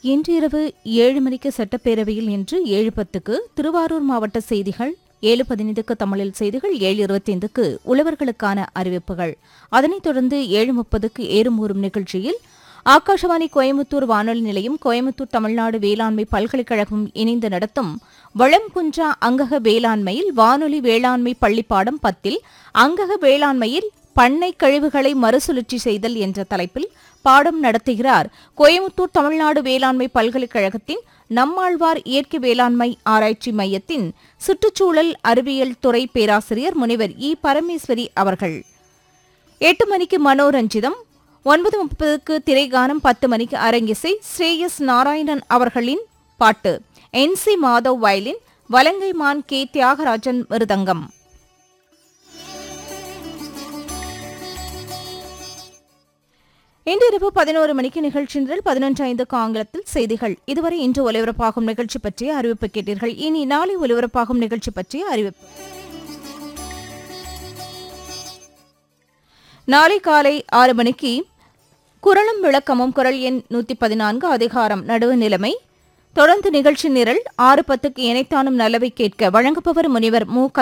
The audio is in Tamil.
இன்று இரவு ஏழு மணிக்கு சட்டப்பேரவையில் இன்று ஏழு பத்துக்கு திருவாரூர் மாவட்ட செய்திகள் ஏழு பதினைந்துக்கு தமிழில் செய்திகள் ஏழு இருபத்தைந்துக்கு உழவர்களுக்கான அறிவிப்புகள் அதனைத் தொடர்ந்து ஏழு முப்பதுக்கு ஏறுமூறும் நிகழ்ச்சியில் ஆகாஷவாணி கோயமுத்தூர் வானொலி நிலையம் கோயமுத்தூர் தமிழ்நாடு வேளாண்மை பல்கலைக்கழகம் இணைந்து நடத்தும் வளம் குன்றா அங்கக வேளாண்மையில் வானொலி வேளாண்மை பள்ளிப்பாடம் பத்தில் அங்கக வேளாண்மையில் பண்ணை கழிவுகளை மறுசுழற்சி செய்தல் என்ற தலைப்பில் பாடம் நடத்துகிறார் கோயமுத்தூர் தமிழ்நாடு வேளாண்மை பல்கலைக்கழகத்தின் நம்மாழ்வார் இயற்கை வேளாண்மை ஆராய்ச்சி மையத்தின் சுற்றுச்சூழல் அறிவியல் துறை பேராசிரியர் முனைவர் இ பரமேஸ்வரி அவர்கள் எட்டு மணிக்கு மனோரஞ்சிதம் ஒன்பது முப்பதுக்கு திரைகானம் பத்து மணிக்கு அரங்கிசை ஸ்ரேயஸ் நாராயணன் அவர்களின் பாட்டு N C Madhav violin Valangaiman K Thyagarajan mridangam இன்றிரவு பதினோரு மணிக்கு நிகழ்ச்சி நிரல் பதினொன்று ஐந்துக்கு ஆங்கிலத்தில் செய்திகள் இதுவரை இன்று ஒலிபரப்பாகும் நிகழ்ச்சி பற்றிய அறிவிப்பு கேட்டீர்கள் இனி நாளை ஒலிபரப்பாகும் நிகழ்ச்சி பற்றிய அறிவிப்பு நாளை காலை ஆறு மணிக்கு குரலும் விளக்கமும் குரல் எண் நூத்தி பதினான்கு அதிகாரம் நடுவு நிலைமை தொடர்ந்து நிகழ்ச்சி நிரல் ஆறு பத்துக்கு இணைத்தானும் நல்லவை கேட்க வழங்குபவர் முனிவர் மு